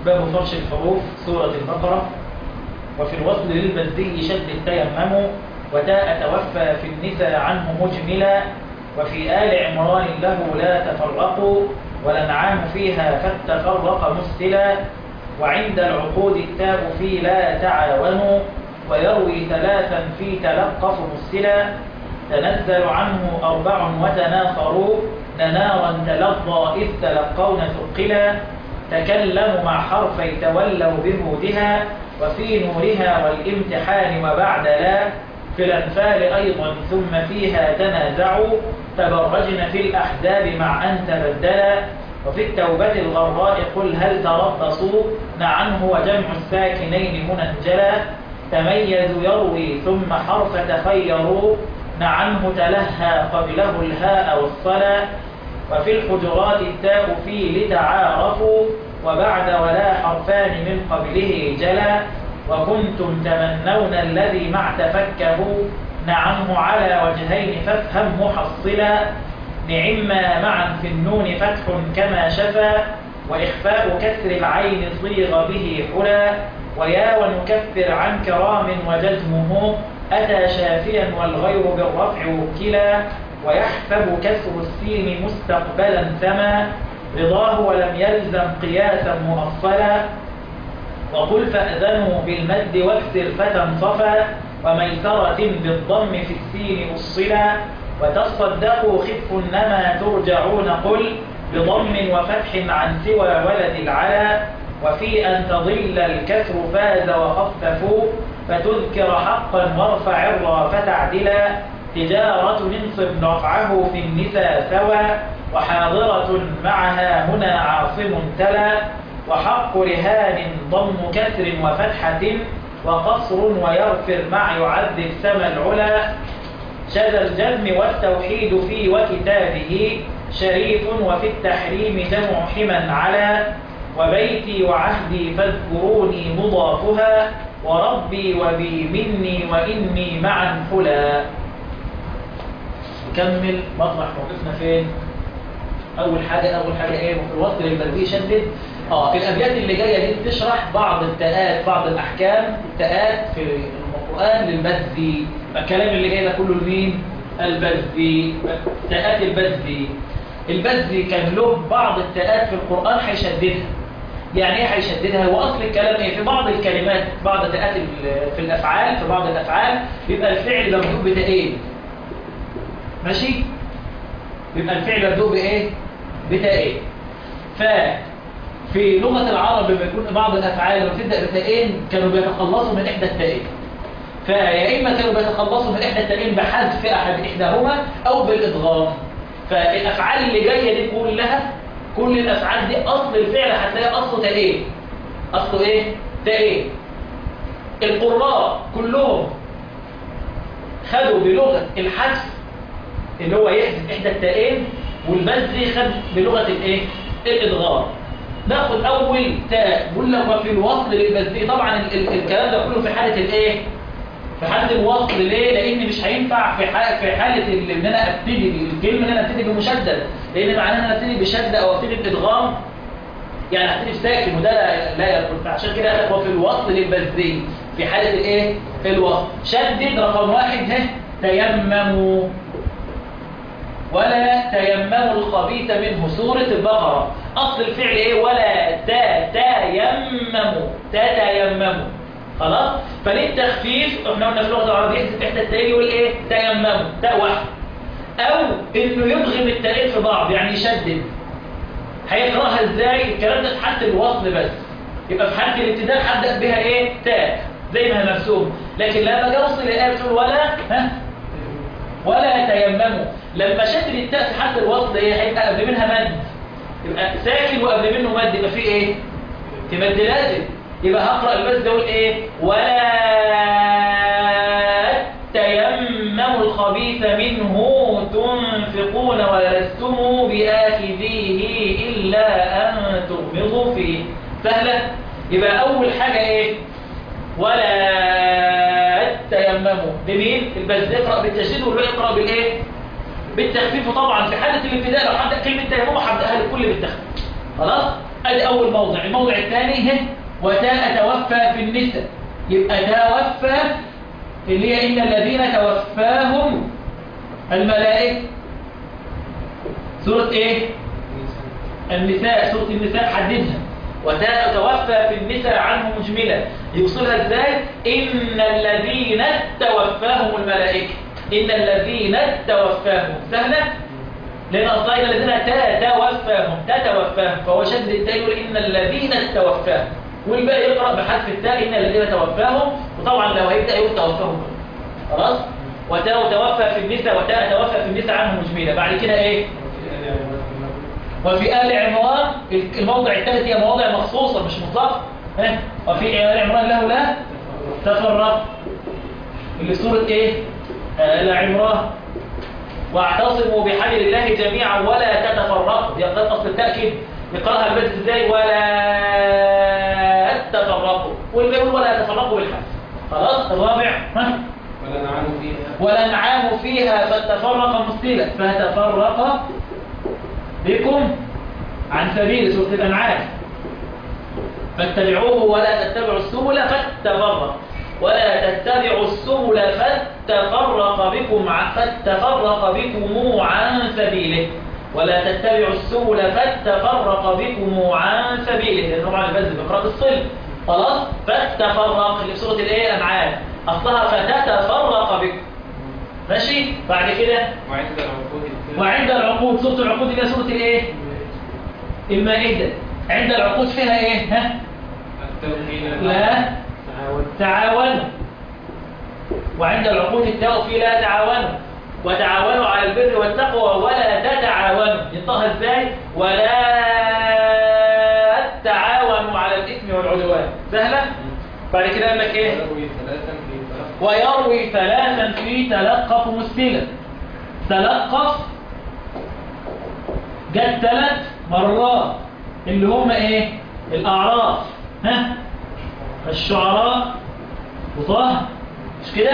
باب فرش الحروف سورة البقرة وفي الوصل للبزي شد التيمم وتاء توفى في النساء عنه مجملا وفي آل عمران له لا تفرقوا والأنعام فيها فاتفرق مسلا وعند العقود التاء في لا تعاونوا ويروي ثلاثا في تلقف مسلا تنزل عنه أربع وتناثروا نارا تلظى إذ تلقون ثقلا تكلموا مع حرفي تولوا بهودها وفي نورها والامتحان وبعد لا في الأنفال أيضا ثم فيها تنازعوا تبرجن في الأحزاب مع أن تبدلا وفي التوبة الغراء قل هل تربصوا نعنه وجمع الساكنين منجلا تميزوا يروي ثم حرف تخيروا نعنه تلهى قبله الهاء والصلا وفي الحجرات التاء فيه لتعارفوا وبعد ولا حرفان من قبله جلا وكنتم تمنون الذي مع تفكه نعنه على وجهين فافهم محصلا نعما معا في النون فتح كما شفا وإخفاء كسر العين صيغ به حلا ويا ونكفر عن كرام وجزمه أتى شافيا والغير بالرفع وكلا ويحسب كسر السين مستقبلا ثما رضاه ولم يلزم قياسا مؤصلا وقل فأذنوا بالمد واكسر فتنصفا وميسرة بالضم في السين أصلا وتصدقوا خف نما ترجعون قل بضم وفتح عن سوى ولد العلا وفي أن تضل الكسر فاز وخففوا فتذكر حقا وارفع الرا فتعدلا تجارة ننصب رفعه في النساء سوى وحاضرة معها هنا عاصم تلا وحق رهان ضم كسر وفتحة وقصر ويغفر مع يعذب سما العلا شذ الجزم والتوحيد في وكتابه شريف وفي التحريم جمع حما على وبيتي وعهدي فاذكروني مضافها وربي وبي مني وإني معا حلا نكمل مطرح موقفنا فين أول حاجة أول حاجة إيه وفي الوصل للبلدي شدد اه الأبيات اللي جاية دي بتشرح بعض التاءات بعض الأحكام التاءات في القرآن للبذي الكلام اللي جاي ده كله لمين البذي تاءات البذي البذي كان له بعض التاءات في القرآن هيشددها يعني ايه هيشددها هو اصل الكلام ايه في بعض الكلمات بعض تاءات في الافعال في بعض الافعال بيبقى الفعل مبدوء بتاءين ماشي بيبقى الفعل مبدوء بايه بتاءين ففي لغه العرب لما يكون بعض الافعال لما بتبدا بتاءين كانوا بيتخلصوا من احدى التاءين فيا اما كانوا بيتخلصوا من احدى التاءين بحذف احد احداهما او بالادغام فالافعال اللي جايه دي كلها كل الافعال دي اصل الفعل هتلاقي اصله تاءين اصله ايه تاءين القراء كلهم خدوا بلغه الحذف اللي هو يحذف احدى التاءين والبزي خد بلغه الايه الادغام ناخد اول تاء بقول لك وفي الوصل للبزي طبعا ال ال الكلام ده كله في حاله الايه في حاله الوصل ليه لان مش هينفع في حاله في حاله ان انا ابتدي الكلمه ان انا ابتدي بمشدد لان معناه ان انا ابتدي بشده او ابتدي بادغام يعني ابتدي بساكن وده لا لا يكون فعشان كده قال لك وفي الوصل للبزي في حاله الايه الوصل شدد رقم واحد ها تيمموا ولا تيمموا الخبيث منه سورة البقرة أصل الفعل إيه ولا تا تيمموا تتيمموا خلاص فللتخفيف احنا قلنا في اللغة العربية يحذف إحدى التاء يقول إيه تيمموا تاء واحد أو إنه يدغم التاءين في بعض يعني يشدد هيقراها إزاي الكلام ده في حالة الوصل بس يبقى في حالة الابتداء هبدأ بها إيه تاء زي ما هي مرسوم لكن لما أجي أوصل الآية بتقول ولا ها ولا تيمموا لما شدد التاء في حالة الوصل ايه هيبقى قبل منها مد يبقى ساكن وقبل منه مد يبقى فيه ايه في مد لازم يبقى هقرا المد ده اقول ايه ولا تيمموا الخبيث منه تنفقون ولستم بآخذيه إلا أن تغمضوا فيه سهلة يبقى أول حاجة ايه ولا تيمموا بمين البز اقرا بالتشديد والباقي اقرا بالايه بالتخفيف طبعا في حاله الابتداء لو حد كلمه تيمم هبداها للكل بالتخفيف خلاص ادي اول موضع الموضع الثاني هي وتاء توفى في النساء يبقى توفى اللي هي ان الذين توفاهم الملائكه سوره ايه النساء سوره النساء حددها وتاء توفى في النساء عنه مجملة يوصلها ازاي ان الذين توفاهم الملائكه ان الذين توفاهم سهله لأن أصلا إن الذين تتوفاهم تتوفاهم فهو شد التاء يقول إن الذين توفاهم والباقي يقرأ بحذف التاء إن الذين توفاهم وطبعا لو هيبدأ يقول توفاهم خلاص وتاء توفى في النساء وتاء توفى في النساء عنه مجملة بعد كده إيه وفي آل عمران الموضع الثالث هي مواضع مخصوصة مش مطلقة ها وفي آل عمران له لا تفرق اللي سورة إيه آل عمران واعتصموا بحبل الله جميعا ولا تتفرقوا دي قد اصل التاكيد نقراها البدء ازاي ولا تتفرقوا واللي يقول ولا تتفرقوا بالحذف خلاص الرابع ها ولا نعم فيها ولنعام فيها فتفرق مستيلا فتفرق بكم عن سبيل سورة الأنعام فاتبعوه ولا تتبعوا السبل فتفرق ولا تتبعوا السبل فتفرق بكم ع- فتفرق بكم عن سبيله ولا تتبعوا السبل فتفرق بكم عن سبيله لأن طبعا البذل بقراءة الصل خلاص فتفرق اللي في سورة الايه أنعام أصلها فتتفرق بكم ماشي بعد كده وعند العقود الكرام وعند العقود سورة العقود اللي هي سورة الايه المائدة عند العقود فيها ايه ها التوكيل لا تعاون تعاونوا وعند العقود التاء في لا تعاونوا وتعاونوا على البر والتقوى ولا تتعاونوا ينطقها ازاي ولا تعاونوا على الاثم والعدوان سهله بعد كده قال لك ايه ويروي ثلاثا في تلقى ويروي ثلاثا في تلقف مسلما تلقف جت ثلاث مرات اللي هم ايه الاعراف ها الشعراء وطه مش كده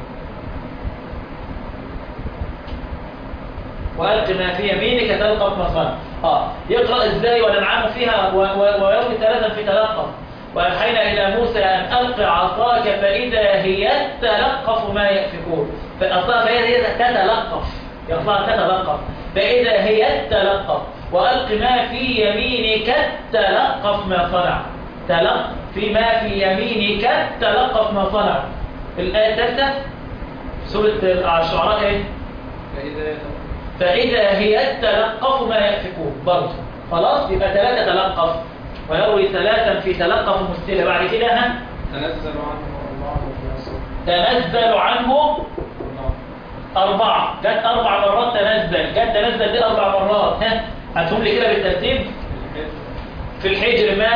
وألق ما في يمينك تلقف ما صنع اه يقرأ ازاي وننعم فيها و- و- ويروي ثلاثا في تلقف وأوحينا إلى موسى أن ألق عصاك فإذا هي تلقف ما يأفكون فأصلا فإذا هي تتلقف يقرأ تتلقف فإذا هي تلقف وألق ما في يمينك تلقف ما صنع تلق فيما في يمينك تلقف ما صنع الآية الثالثة سورة الشعراء إيه؟ فإذا فإذا هي تلقف ما يأفكون برضه خلاص يبقى ثلاثة تلقف ويروي ثلاثا في تلقف مستلة بعد كده ها تنزل عنه الله في نصر تنزل عنه أربعة جت أربع مرات تنزل جت تنزل دي أربع مرات ها هاتهم لي كده بالترتيب في الحجر ما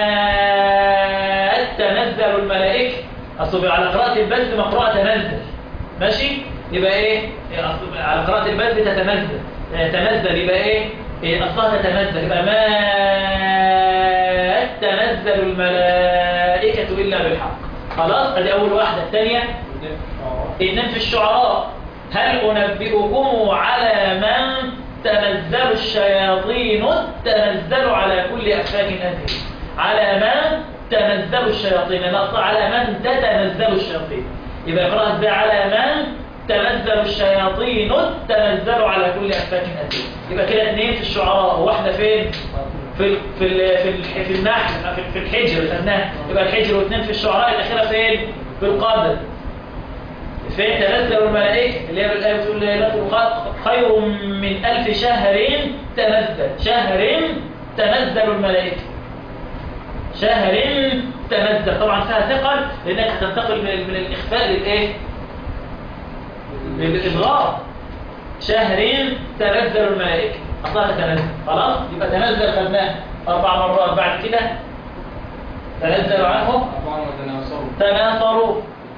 تنزل الملائكة أصل على قراءة البث مقراءة تنزل ماشي يبقى إيه إيه أصل على قراءة البث تتنزل آه، تنزل يبقى إيه إيه أصلها تتنزل يبقى ما تنزل الملائكة إلا بالحق خلاص ادي أول واحدة الثانية إذن في الشعراء هل أنبئكم على من تنزل الشياطين تنزل على كل أفاك أثيم على من تنزل الشياطين أنا أصلا على من تتنزل الشياطين يبقى يقرأ ازاي على من تنزل الشياطين تنزل على كل أفاك أثيم يبقى كده اثنين في الشعراء وواحدة فين؟ في ال في ال في ال في النحل في- في الحجر خدناها يبقى الحجر واثنين في الشعراء الأخيرة فين؟ في القدر فين تنزل الملائكة اللي هي بالآية بتقول ليلة القدر خير من ألف شهر تنزل شهر تنزل الملائكة شهر تنزل طبعا فيها ثقل لأنك هتنتقل من, من الإخفاء للإيه؟ للإضغام شهر تنزل الملائكة أصلا تنزل خلاص يبقى تنزل خدناها أربع مرات بعد كده تنزل عنهم أربعا وتناصروا تناصروا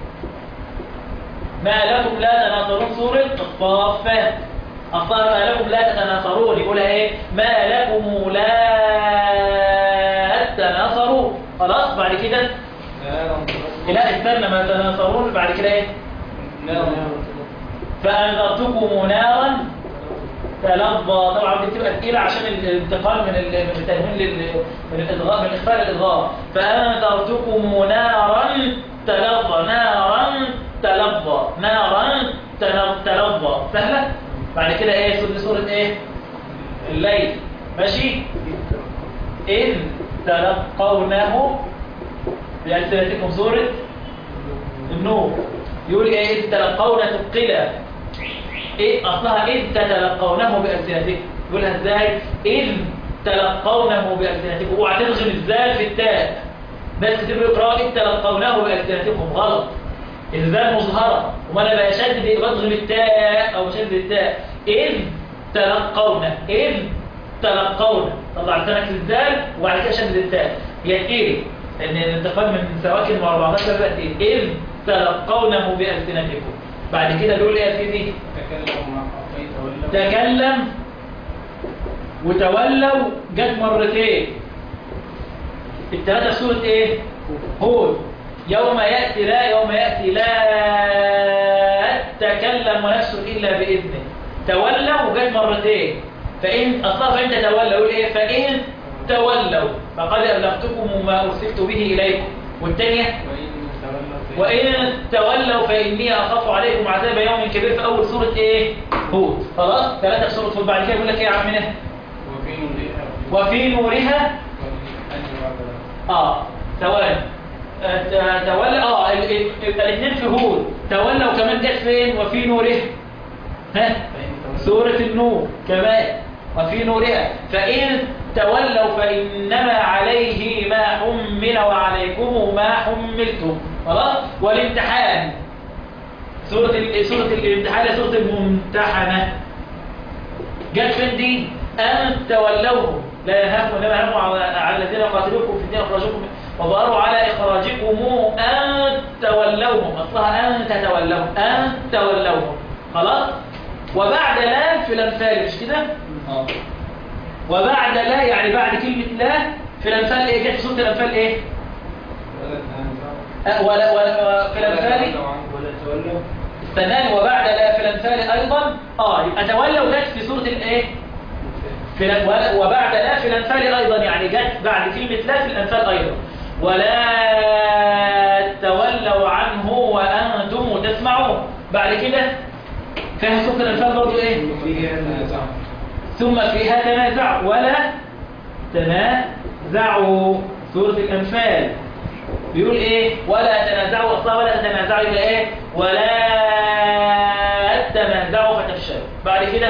ما لكم لا تناصرون سورة الصافات أصلا ما لكم لا تتناصرون يقولها إيه ما لكم لا تناصرون خلاص بعد كده نارا لا استنى ما تناصرون بعد كده إيه نارا فأنذرتكم نارا تلظى طبعا دي بتبقى تقيلة عشان الانتقال من ال- من التنوين لل من الإضغام من الإخفاء للإضغام فأنذرتكم نارا تلظى نارا تلظى نارا تل- تلظى سهلة بعد كده ايه سورة سورة ايه الليل ماشي إن تلقونه بألسنتكم سورة النور يقول ايه إذ تلقون ثقلا ايه اصلها إذ تتلقونه بألسنتكم يقولها ازاي إذ تلقونه بألسنتكم اوعى تلغم الزال في التاء بس تبقى اقرأ إذ تلقونه بألسنتكم غلط الزال مظهرة وما انا بشدد بضغم التاء او بشدد التاء إذ تلقون إذ تلقون طلع لسانك الزال وبعد كده شدد التاء هي تقيل ان الانتقال من سواكن مع بعضها بقى تقيل إذ تلقونه بألسنتكم بعد كده بيقول ايه يا سيدي تكلم مع حقي تولوا تكلم وتولوا جت مرتين الثلاثة في سورة ايه هود يوم يأتي لا يوم يأتي لا تكلم نفس إلا بإذنه تولوا وجت مرتين فإن أصلا فإن تتولوا يقول إيه فإن تولوا فقد أبلغتكم ما أرسلت به إليكم والثانية وإن تولوا فإن وإن تولوا فإني أخاف عليكم عذاب يوم كبير في أول سورة إيه هود خلاص ثلاثة في سورة هود بعد كده يقول لك إيه يا عمنا وفي نورها وفي نورها اه ثواني آه، ت- تولى اه ال- ال- ال- الاثنين في هود تولى وكمان جت فين وفي نوره ها سورة النور كمان وفي نورها فإن تولوا فإنما عليه ما حمل وعليكم ما حملتم خلاص والامتحان سورة ال- سورة الامتحان سورة الممتحنة جت فين دي أن تولوهم لا ينهاكم إنما ينهاكم على على الذين يقاتلوكم في الدين أخرجوكم وظهروا على إخراجكم أن تولوهم أصلها أن تتولوهم أن تولوهم خلاص وبعد لا في الأمثال مش كده اه وبعد لا يعني بعد كلمة لا في الأمثال إيه جت في سورة الأمثال إيه ولا تنازعوا أه ولا ولا في الأمثال ولا تولوا استناني وبعد لا في الأمثال أيضا آه يبقى تولوا جت في سورة الإيه في ال- ولا- وبعد لا في الأنفال أيضا يعني جت بعد كلمة لا في الأنفال أيضا ولا تولوا عنه وأنتم تسمعون بعد كده فيها سورة الأنفال برضو إيه فيها تنازعوا ثم فيها تنازع ولا تنازعوا سورة الأنفال بيقول إيه ولا تنازعوا أصلا ولا تنازعوا يبقى إيه ولا تنازعوا فتفشلوا بعد كده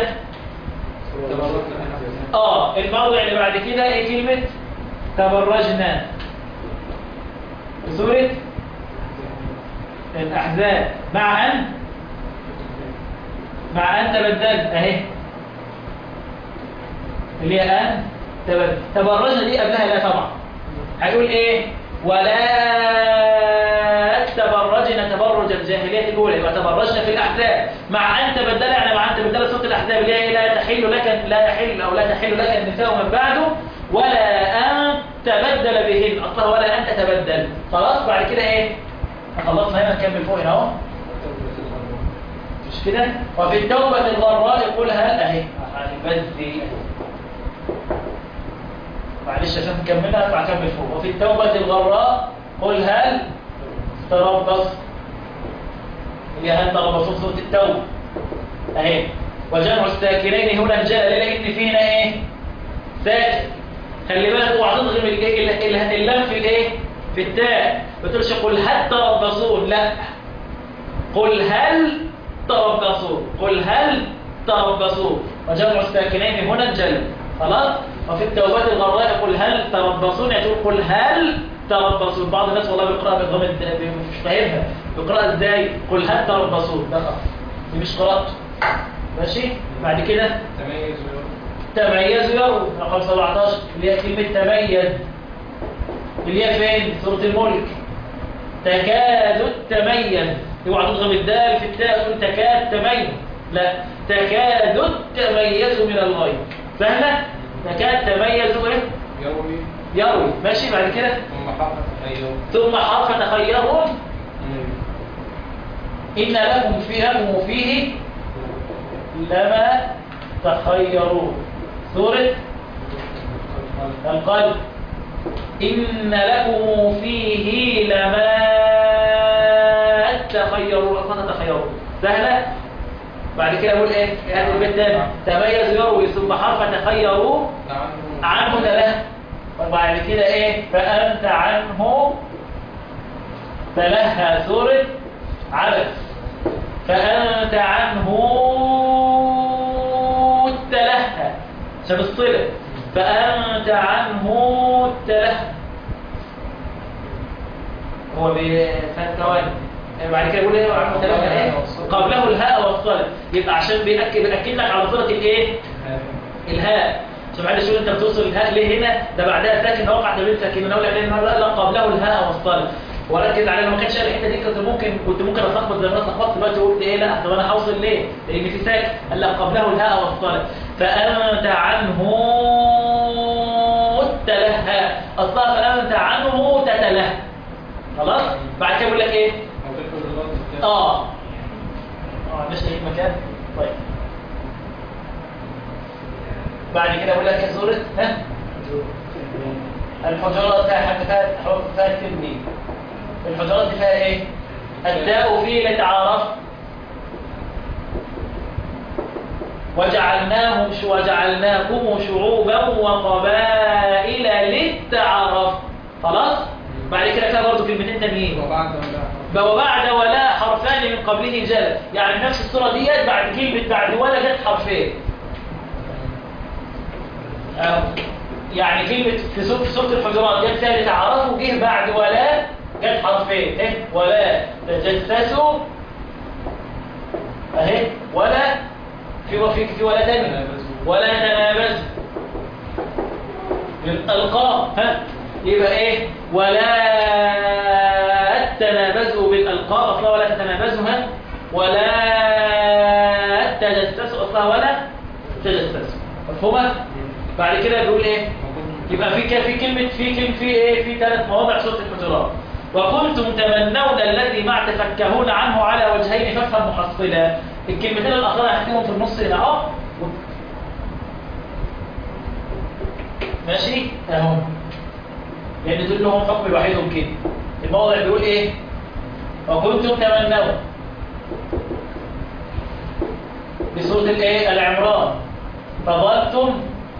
اه الموضع اللي بعد كده ايه كلمة تبرجنا في سورة الأحزاب مع أن مع أن تبدل أهي اللي هي أن تبدل تبرجنا دي قبلها لا طبعا هيقول إيه ولا تبرجنا تبرج الجاهلية الأولى يبقى تبرجنا في الأحزاب مع أن تبدل يعني مع أن تبدل سورة الأحزاب اللي هي لا تحل لك لا يحل أو لا تحل لك النساء من بعده ولا أن تبدل بهن أصلا ولا أن تتبدل خلاص بعد كده إيه خلصنا هنا نكمل فوق هنا أهو مش كده وفي التوبة الغراء يقولها أهي بس دي معلش عشان نكملها اطلع كمل فوق وفي التوبة الغراء قل هل تربص هي هل تربصوا سورة التوبة اهي وجمع الساكنين هنا الجلل لان فينا ايه ساكن خلي بالك اوعى تضغم ال- ال- ال- اللام في الايه في التاء ما تقولش قل هل تربصون لا قل هل تربصون قل هل تربصون وجمع الساكنين هنا الجلب خلاص وفي التوبات الغراء يقول هل تربصون يعني تقول قل هل تربصون بعض الناس والله بيقرأها بضم الد- مش فاهمها بيقرأها ازاي قل هل تربصون ده غلط. دي مش قراءته ماشي بعد كده تميز تميز يروا رقم 17 اللي هي كلمة تميز اللي هي فين سورة الملك تكاد تميز اوعى تضغم الدال في التاء تقول تكاد تميز لا تكاد تميز من الغيظ سهلة تكاد تميز ايه يروي يروي ماشي بعد كده ثم حق تخيل ثم حرف تخيرهم إن لكم فيها وفيه لما تخيروا سورة القلب إن لكم فيه لما تخيروا أصلا تخيروا سهلة بعد كده أقول إيه هذا البيت تاني تميز يروي ثم حرف تخيروا عنه تله وبعد كده إيه فأنت عنه تلهى سورة عبس فأنت عنه تلهى عشان الصلة فأنت عنه تلهى هو بفتوان بعد كده يقول ايه عنه تلهى ايه قبله الهاء والصلة يبقى عشان بيأكد بيأكد لك على صلة الايه الهاء عشان معلش شو انت بتوصل الهاء ليه هنا ده بعدها ساكن وقع تبين ساكن من اول اعلان مره لا قبله الهاء والصلة وركز على لو ما كانش قال الحته دي كنت ممكن كنت ممكن اتلخبط زي ما انا اتلخبطت دلوقتي وقلت ايه لا طب انا هوصل ليه؟ لان في ساكن قال لك قبله الهاء والصلاه فانت عنه تلهى اصلها فانت عنه تتلهى خلاص؟ بعد كده بيقول لك ايه؟ اه اه مش لقيت مكان طيب بعد كده بيقول لك سوره ها الحجرات فيها حرف فيها حرف فيها التنوين الحجرات دي فيها ايه الداء فيه لتعارف وجعلناهم شو وجعلناكم شعوبا وقبائل للتعارف خلاص بعد كده فيها برضه كلمتين تانيين وبعد ولا حرفان من قبله جل يعني في نفس الصوره ديت بعد كلمه بعد ولا جت حرفين أهو. يعني كلمة في سورة في سورة الحجرات جت فيها لتعارفوا جه بعد ولا جت حرفين اهي ولا تجسسوا اهي ولا في وفي في ولا تاني ولا تنابزوا الألقاب ها يبقى ايه ولا تنابزوا بالألقاب أصلا ولا تتنابزوا ها ولا تجسسوا أصلا ولا تجسسوا مفهومة؟ بعد كده بيقول ايه يبقى في ك- في كلمه في كلمه في ايه في ثلاث مواضع سوره الحجرات وكنتم تمنون الذي ما تفكهون عنه على وجهين فافهم محصلا الكلمتين الاخرى هكتبهم في النص هنا اهو ماشي اهو لان دول لهم حكم لوحدهم كده الموضع بيقول ايه وكنتم تمنون بسوره الايه العمران فظلتم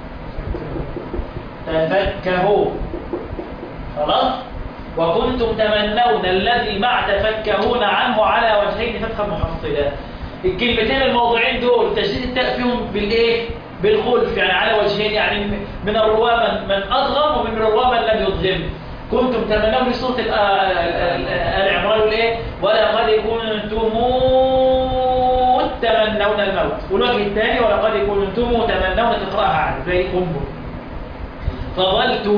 تفكهوا خلاص وكنتم تمنون الذي مع تفكهون عنه على وجهين فتحا محصلا الكلمتين الموضوعين دول تجديد التاء فيهم بالايه بالخلف يعني على وجهين يعني من الرواه من, من اضغم ومن الرواه من لم يضغم كنتم تمنون سوره ال- ال- ال- ال عمران يقول ايه ولقد كنتم تمنون الموت والوجه الثاني ولقد كنتم تمنون تقراها عنه زي قنبل فظلتم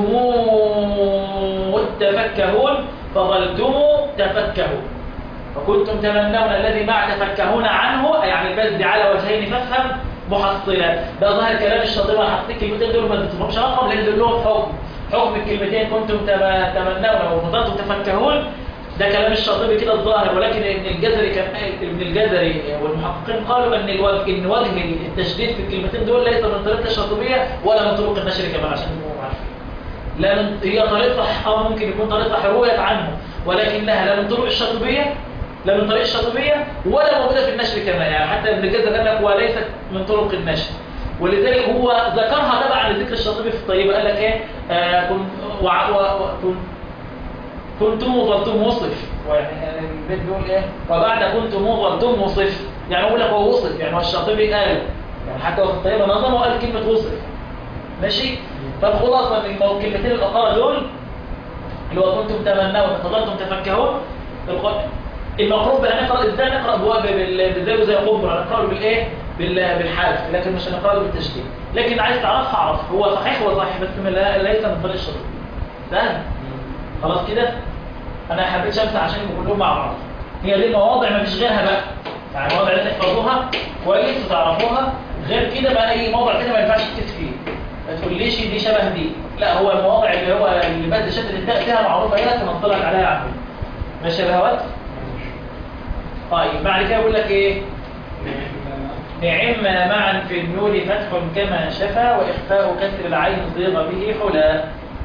تفكهون فظلتم تفكهون وكنتم تمنون الذي مع تفكهون عنه يعني البذل على وجهين فافهم محصلا ده ظاهر كلام الشاطبي انا حطيت الكلمتين دول ما اديتهمش رقم لان دول لهم حكم حكم الكلمتين كنتم تم- تمنون وفضلتم تفكهون ده كلام الشاطبي كده الظاهر ولكن ابن الجزري كان ابن الجزري والمحققين قالوا ان الوجه ان وجه التشديد في الكلمتين دول ليس من طريقه الشاطبيه ولا من طرق النشر كمان عشان تبقوا عارفين لا من هي طريقة أو ممكن يكون طريقة حروية عنه ولكنها لا من طرق الشاطبية لا من طريق الشاطبية ولا موجودة في النشر كمان يعني حتى ابن الجزر قال لك وليست من طرق النشر ولذلك هو ذكرها تبعا لذكر الشاطبي في الطيبة قال لك ايه آه كن وع- و- و- كن كنتم ظلتم وصف يعني البيت بيقول ايه وبعد كنتم ظلتم وصف يعني اقول لك هو وصف يعني هو الشاطبي قال يعني حتى هو في الطيبة نظم وقال كلمة وصف ماشي فالخلاصة من المو- الكلمتين الأخرى دول اللي هو كنتم تمنون فضلتم تفكهون الق- المقروب بقى نقرأ ازاي نقرأ بواب بال- بالزي وزي قبر نقرأ بالايه بال- بالحذف لكن مش هنقرأ بالتشديد لكن عايز تعرفها اعرف هو صحيح هو صحيح بس من لا- ليس من طريق الشرط سهل خلاص كده انا حبيت شمسة عشان يبقوا كلهم مع بعض هي دي المواضع ما فيش غيرها بقى يعني المواضع اللي تحفظوها كويس وتعرفوها غير كده بقى اي موضع كده ما ينفعش تكتب فيه ما تقوليش دي شبه دي لا هو المواضع اللي هو اللي بس شدة التاء فيها معروفة هي تنطلق عليها يا عم ماشي يا بهوات طيب بعد كده يقول لك ايه نعم معا في النور فتح كما شفا وإخفاء كسر العين صيغ به حلا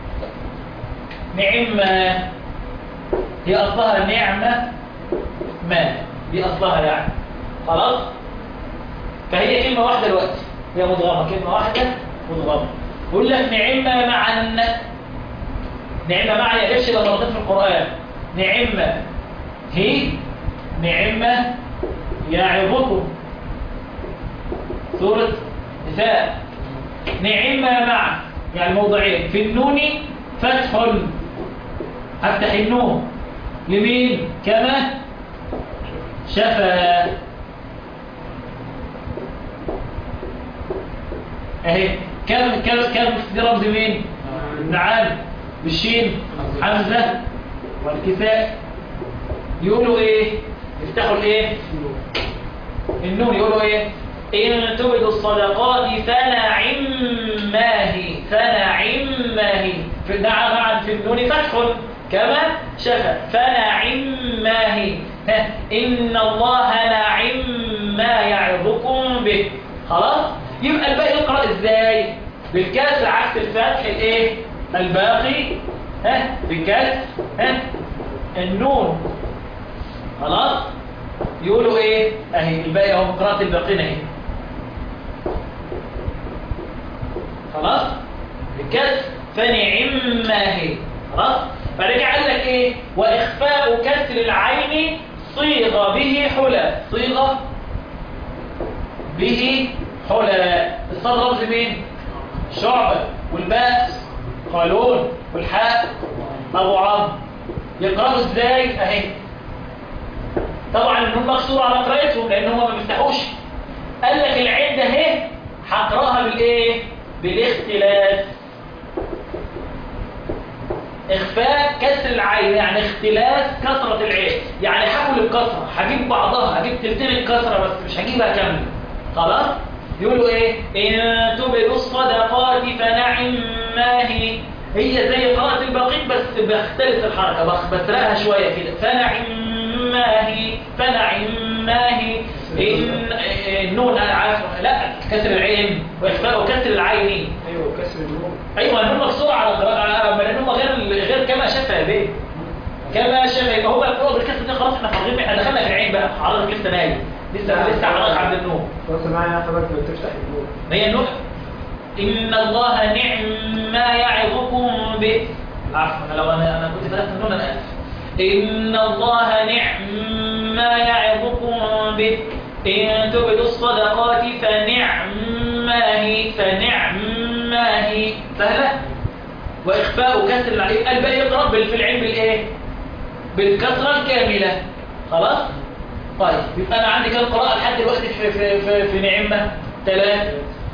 نعم هي أصلها نعمة ما دي أصلها يعني خلاص فهي كلمة واحدة دلوقتي هي مضغمة كلمة واحدة مضغمة يقول لك نعمة معا نعمة معا يا جبش لما مرتين في القرآن نعمة هي نعمة يعظكم سورة نساء نعمة مع يعني موضعين في النون فتح افتح النون لمين كما شفا اهي كم كم كم دي رمز مين نعم بالشين حمزة والكساء يقولوا ايه يفتحوا الايه النون يقولوا ايه إن تبدوا الصدقات فنعم ما هي فنعم ما هي في نعم معا في النون فتح كما شفى فنعم ما هي ها، إن الله نعم ما يعظكم به خلاص يبقى الباقي يقرأ ازاي بالكسر عكس الفتح الايه الباقي ها بالكسر ها النون خلاص يقولوا ايه اهي الباقي اهو قراءة الباقين اهي خلاص بالكسر فنعم ما هي خلاص فرجع قال لك ايه واخفاء كسر العين صيغ به حلى صيغه به حلى الصاد رمز مين شعبة والباء قالون والحاء ابو عمرو يقرأوا ازاي اهي طبعا النون مكسور على قراءتهم لان هم ما بيفتحوش قال لك العين ده اهي هقراها بالايه بالاختلاف اخفاء كسر العين يعني اختلاف كسرة العين يعني هاكل الكسرة هجيب بعضها هجيب تلتين الكسرة بس مش هجيبها كاملة خلاص يقولوا ايه ان تبدوا الصدقات فنعم ما هي هي زي قراءة الباقين بس بختلف الحركة بخ بسرقها شوية كده فنعم ما هي فنعم ما هي إن النون أنا عارف لا كسر العين وإخفاء كسر العين ايوه كسر النون ايوه النون مكسوره على قراءه ما النون غير غير كما شفا يا بيه كما شفا يبقى هو الفروق بالكسر دي خلاص احنا فاضيين احنا دخلنا في العين بقى حضرتك لسه نايم لسه لسه حضرتك عند النون بص معايا يا حضرتك لو تفتح النون ما هي النون ان الله نعم ما يعظكم به عفوا لو انا انا كنت فتحت النون انا اسف ان الله نعم ما يعظكم به ان تبدوا الصدقات فنعم ما هي فنعم ما هي سهله واخفاء كسر العين الباقي يقرا بال- في العين بالايه بالكسره الكامله خلاص طيب يبقى انا عندي كام قراءه لحد دلوقتي في في في, في نعمه ثلاثه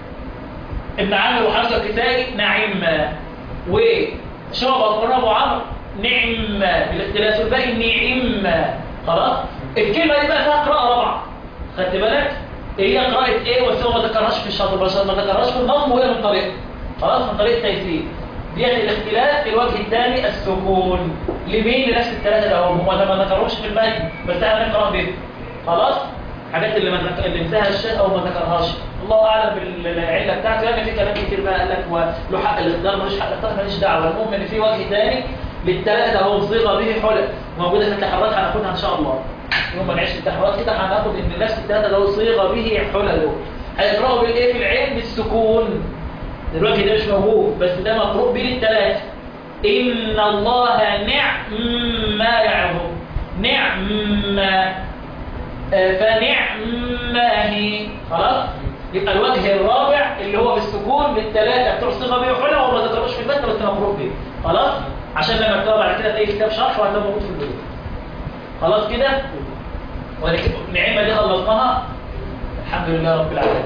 ابن عامر وحمزه الكسائي نعمة وشعبة وقرن ابو عمرو نعمة بالاختلاف الباقي نعمة خلاص الكلمة دي بقى فيها قراءة رابعة خدت بالك هي قراءة ايه بس هو ما ذكرهاش في الشاطر بس ما ذكرهاش في النظم وهي من طريقة خلاص من طريقة تيسير ديت الاختلاف في الوجه الثاني السكون لمين لنفس الثلاثة ده هم ما ذكروش في المتن بس احنا بنقرأ بيه خلاص حاجات اللي ما ذك- اللي انتهى الشيء او ما ذكرهاش الله اعلم بالعله بتاعته يعني في كلام كتير بقى قال لك وله حق الاختيار ملوش حق الاختيار ماليش دعوه المهم ان في وجه ثاني للثلاثه هو صيغه به حلق موجوده في التحريات هناخدها ان شاء الله يوم ما نعيش في التحريات كده هناخد ان نفس الثلاثه له صيغه به حلق هيقراوا بالايه في العين بالسكون دلوقتي ده مش موجود بس ده مقروء بين الثلاثه ان الله نعم ما يعظم نعم فنعم ما هي خلاص يبقى الوجه الرابع اللي هو بالسكون بالثلاثه بتوع صيغه بيه وحلة وما ذكروش في المتن بس مقروء بيه خلاص عشان لما تكتب بعد كده تلاقي كتاب شرح وهتلاقيه موجود في الفيديو خلاص كده ولكن النعمه دي خلصناها الحمد لله رب العالمين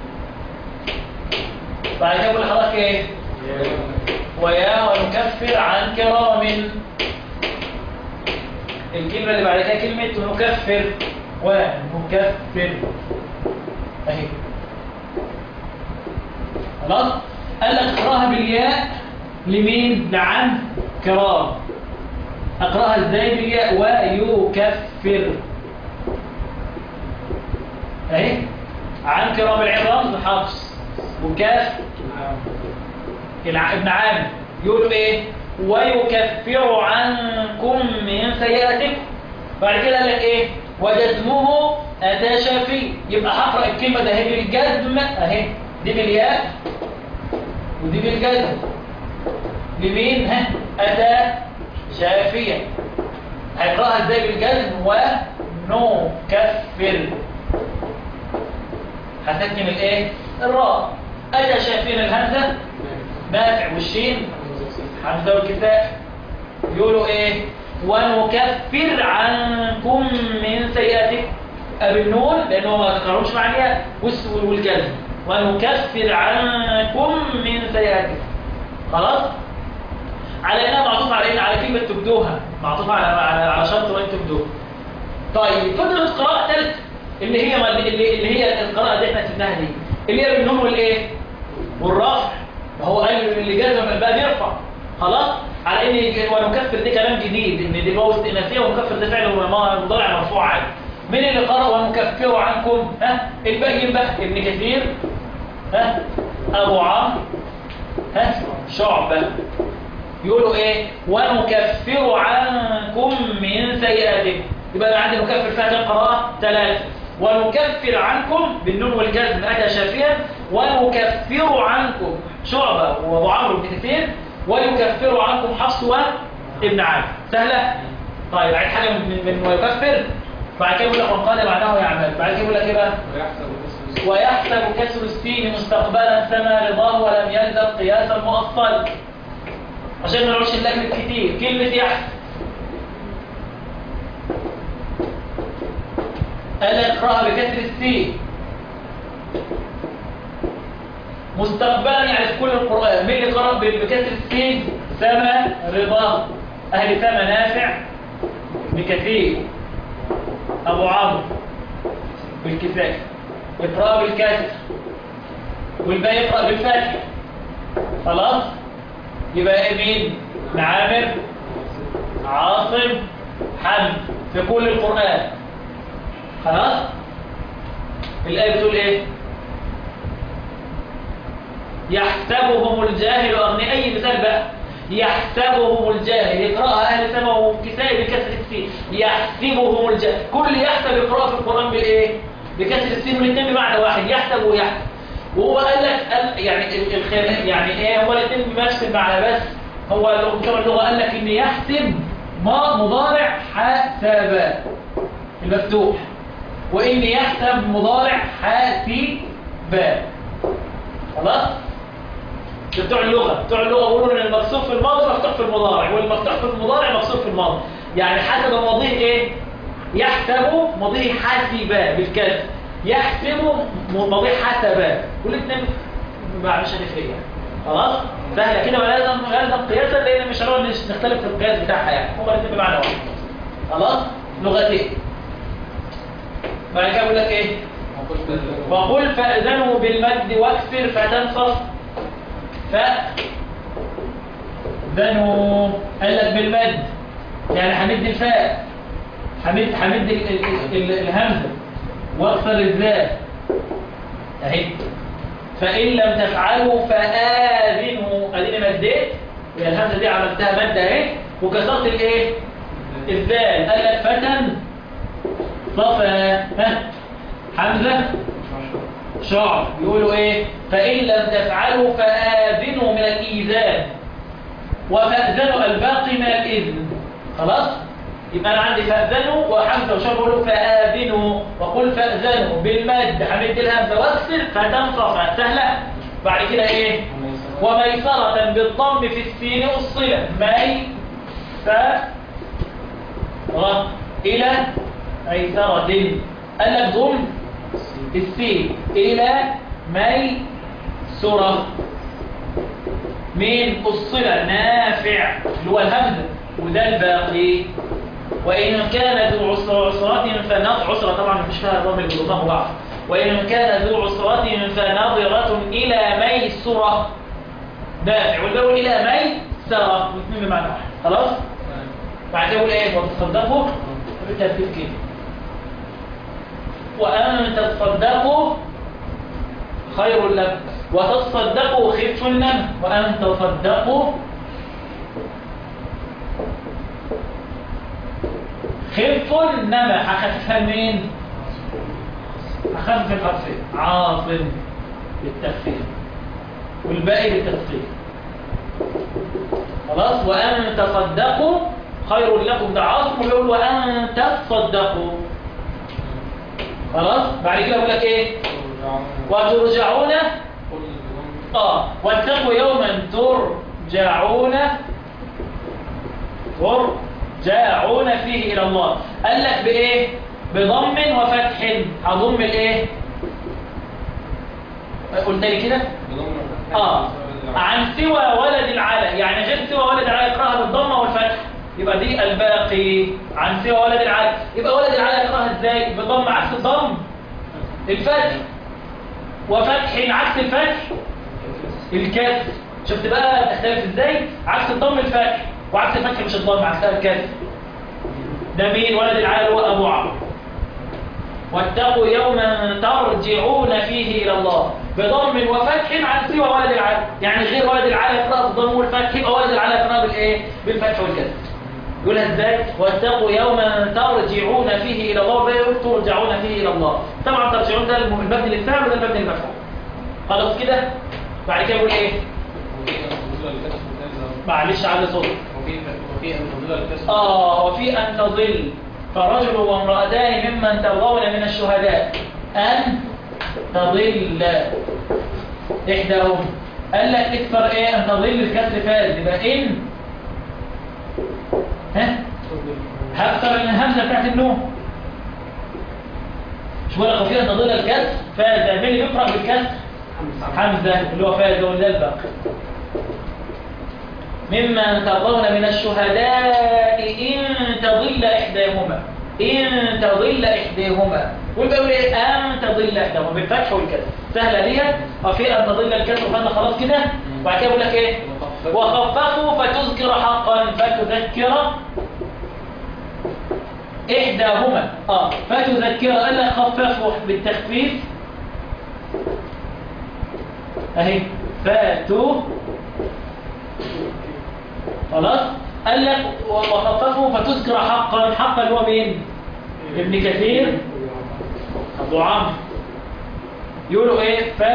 بعد كده بقول لحضرتك ايه ويا ونكفر عن كرام الكلمة اللي بعد كده كلمة نكفر ونكفر اهي خلاص قال لك اقراها بالياء لمين لعن كرام اقراها ازاي بالياء ويكفر اهي عن كرام العين رمز حفص وكاف الع- ابن عامر يقولوا ايه ويكفر عنكم من سيئاتكم بعد كده قال لك ايه وجزمه اتى شافي يبقى هقرا الكلمه ده هي بالجزم اهي دي بالياء ودي بالجزم لمين ها اتى شافيا هيقراها ازاي بالجزم ونكفر هسكن الايه الراء اتى شافيا الهمزه نافع والشين حمزه والكساء يقولوا ايه ونكفر عنكم من سيئاتكم بالنون لانه ما تقررش مع الياء والس- والجزم ونكفر عنكم من سيئاتكم خلاص على انها معطوفه على ايه على كلمه تبدوها معطوفه على على, على شرط وان تبدوها طيب فضلت قراءه ثالثه اللي هي اللي, اللي هي القراءه اللي احنا سبناها دي اللي هي بالنون والايه والرفع هو قال اللي جزم بقى بيرفع خلاص على ان ونكفر دي كلام جديد ان دي واو استئنافيه ونكفر ده فعل مضارع مرفوع عادي مين اللي قرأ ونكفر عنكم ها الباقيين بقى ابن كثير ها ابو عمرو ها شعبة يقولوا ايه ونكفر عنكم من سيئاتكم يبقى انا عندي نكفر فيها كام قراءه ثلاثه ونكفر عنكم بالنون والجزم اتى شافيا ونكفر عنكم شعبة وابو عمرو بن كثير ويكفر عنكم حفص وابن عامر سهله طيب عايز حاجه من من ويكفر بعد كده يقول لك وقال معناه يعمل بعد كده يقول لك ايه بقى ويحسب كسر السين مستقبلا سما رضاه ولم يلزم قياسا مؤصل عشان ما نقولش اللجنة كتير كلمة يحسب قال اقرأها بكسر السين مستقبلا يعني في كل القرآن مين اللي قرأ بكسر السين سما رضاه أهل سما نافع بكثير أبو عمرو بالكساء اقرأ بالكسر والباقي يقرأ بالفتح خلاص يبقى ايه مين عامر عاصم حمد في كل القرآن خلاص الآية بتقول ايه يحسبهم الجاهل أغني أي مثال بقى يحسبهم الجاهل يقرأها أهل سما وكسائي بكسر السين يحسبهم الجاهل كل يحسب يقرأ في القرآن بالإيه بكسر السين والاثنين بمعنى واحد يحسب ويحسب وهو قال لك قال يعني ال- الخير يعني ايه هو الاثنين بنفس المعنى بس هو لو- كما اللغه قال لك ان يحسب ما مضارع حسب المفتوح وان يحسب مضارع حاسب خلاص ده بتوع اللغه بتوع اللغه بيقولوا ان المكسور في الماضي مفتوح في المضارع والمفتوح في المضارع مكسور في الماضي يعني حسب ماضيه ايه يحسب ماضيه حاسب بالكسر يحسب ماضيه حسب والاثنين ما مش هنفرق يعني خلاص سهله كده ولا لازم لازم قياسا لان مش هنقعد نختلف في القياس بتاعها يعني هما الاثنين بمعنى واحد خلاص لغتين بعد كده بيقول لك ايه وقل فأذنوا بالمد واكسر فتنصف فأذنوا قال لك بالمد يعني حمد الفاء حمد حمد ال- ال- ال- الهمزة واكسر الذال اهي فإن لم تفعلوا فآذنوا اديني مديت وهي الهمزة دي عملتها مادة اهي وكسرت الايه الذال قال لك فتن صفا ها حمزة شعر يقولوا ايه فإن لم تفعلوا فآذنوا من الإيذان وفأذنوا الباقي من الإذن خلاص يبقى أنا عندي فأذنوا وحمزة وشعر يقولوا فآذنوا وقل فأذنوا بالمد حمد الهمزة واكسر فتنصف سهلة بعد كده ايه وميسرة بالضم في السين الصلة مي س ر إلى ميسرة قال لك ضم السين إلى ميسرة من الصلة نافع اللي هو الهمزة وده الباقي وإن كان ذو عسرة عسرة فنظر عسرة طبعا مش فيها ضم البلوغة ضعف وإن كان ذو عسرة فنظرة إلى ميسرة نافع والباقي إلى ميسرة واثنين بمعنى واحد خلاص؟ بعد كده يقول ايه وتصدقوا بالترتيب كده وأن تصدقوا خير لكم وتصدقوا خف لنا وأن تصدقوا خف نما هخففها لمين؟ هخفف الحرفين عاصم بالتخفيف والباقي بالتثقيل خلاص وأن تصدقوا خير لكم ده عاصم ويقول وأن تصدقوا خلاص بعد كده يقول لك ايه وترجعون اه واتقوا يوما ترجعون ترجعون فيه الى الله قال لك بايه بضم وفتح هضم الايه قلت لي كده اه عن سوى ولد العلى يعني غير سوى ولد العلى يقراها بالضمه والفتح يبقى دي الباقي عن سوى ولد العلى يبقى ولد العلى يقراها ازاي بالضم عكس الضم الفتح وفتح عكس الفتح الكسر شفت بقى تختلف ازاي عكس الضم الفتح وعكس الفتح مش الضم عكسها الكسر ده مين ولد العلى هو ابو عمرو واتقوا يوما ترجعون فيه الى الله بضم وفتح عن سوى ولد العلى يعني غير ولد العلى يقرأ بالضم والفتح يبقى ولد العلى يقرأ بالايه بالفتح والكسر يقولها ازاي واتقوا يوما ترجعون فيه الى الله ويقول ترجعون فيه الى الله طبعا ترجعون ده المبني للفعل وده المبني للمفعول خلاص كده بعد كده يقول ايه معلش على صوت اه وفي ان تضل فرجل وامرأتان ممن ترضون من الشهداء ان تضل احداهم قال لك اكثر ايه ان تضل الكسر فاز يبقى ان ها هكثر الهمزه بتاعت النوم مش ولا خفيف ان تضل الكسر فاز مين اللي بيقرا بالكسر حمزه اللي هو فاز ولا الباقي ممن ترضون من الشهداء إن تضل إحداهما إن تضل إحداهما ويبقى يقول إيه أن تضل إحداهما بالفتح والكسر سهلة ديت وفي أن تضل الكسر فأنا خلاص كده وبعد كده يقول لك إيه وخففوا فتذكر حقا فتذكر إحداهما آه فتذكر ألا خففوا بالتخفيف أهي فاتوا خلاص قال لك وخففه فتذكر حقا حقا هو مين ابن كثير ابو عمرو يقولوا ايه ف